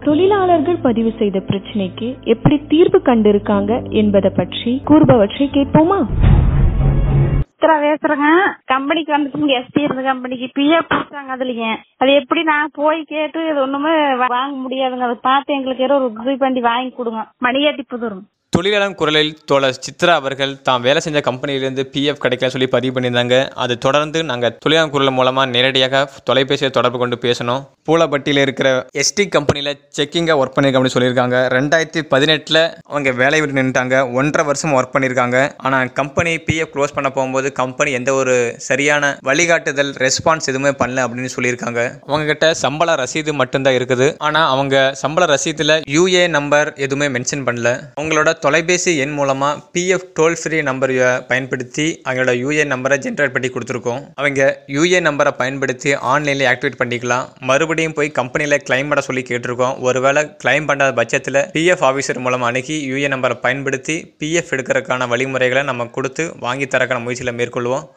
தொழிலாளர்கள் பதிவு செய்த பிரச்சனைக்கு எப்படி தீர்வு கண்டிருக்காங்க என்பதை பற்றி கூறுபவற்றை கேட்போமா சித்ரா பேசுறேங்க கம்பெனிக்கு வந்துட்டு எஸ்டி இருந்த கம்பெனிக்கு பிஎஃப் கொடுத்தாங்க அதுலங்க அது எப்படி நான் போய் கேட்டு இது ஒண்ணுமே வா- வாங்க முடியாதுங்க அதை பார்த்து எங்களுக்கு ஏதோ ஒரு உதவி பண்ணி வாங்கி கொடுங்க மணியாட்டி புதூர் தொழிலாளர் குரலில் தோழர் சித்ரா அவர்கள் தாம் வேலை செஞ்ச கம்பெனியிலிருந்து பிஎஃப் கிடைக்கல சொல்லி பதிவு பண்ணியிருந்தாங்க அது தொடர்ந்து நாங்கள் தொழிலாளர் குரல் மூலமாக நேரடியாக தொலைபேசியை தொடர்பு கொண்டு பேசணும் பூலப்பட்டியில் இருக்கிற எஸ்டி கம்பெனியில் செக்கிங்காக ஒர்க் பண்ணியிருக்க அப்படின்னு சொல்லியிருக்காங்க ரெண்டாயிரத்தி பதினெட்டில் அவங்க வேலையை விட்டு நின்றுட்டாங்க ஒன்றரை வருஷம் ஒர்க் பண்ணியிருக்காங்க ஆனால் கம்பெனி பிஎஃப் க்ளோஸ் பண்ண போகும்போது கம்பெனி எந்த ஒரு சரியான வழிகாட்டுதல் ரெஸ்பான்ஸ் எதுவுமே பண்ணல அப்படின்னு சொல்லியிருக்காங்க அவங்க கிட்ட சம்பள ரசீது மட்டும்தான் இருக்குது ஆனால் அவங்க சம்பள ரசீதில் யூஏ நம்பர் எதுவுமே மென்ஷன் பண்ணல அவங்களோட தொலைபேசி எண் மூலமாக பிஎஃப் டோல் ஃப்ரீ நம்பர் பயன்படுத்தி அவங்களோட யூஏ நம்பரை ஜென்ரேட் பண்ணி கொடுத்துருக்கோம் அவங்க யூஏ நம்பரை பயன்படுத்தி ஆன்லைனில் ஆக்டிவேட் பண்ணிக்கலாம் மறுபடியும் போய் கம்பெனியில் கிளைம் பண்ண சொல்லி கேட்டிருக்கோம் ஒருவேளை கிளைம் பண்ணாத பட்சத்தில் பிஎஃப் ஆஃபீஸர் மூலம் அணுகி யூஏ நம்பரை பயன்படுத்தி பிஎஃப் எடுக்கிறதுக்கான வழிமுறைகளை நம்ம கொடுத்து வாங்கி தரக்கான முயற்சியில் மேற்கொள்வோம்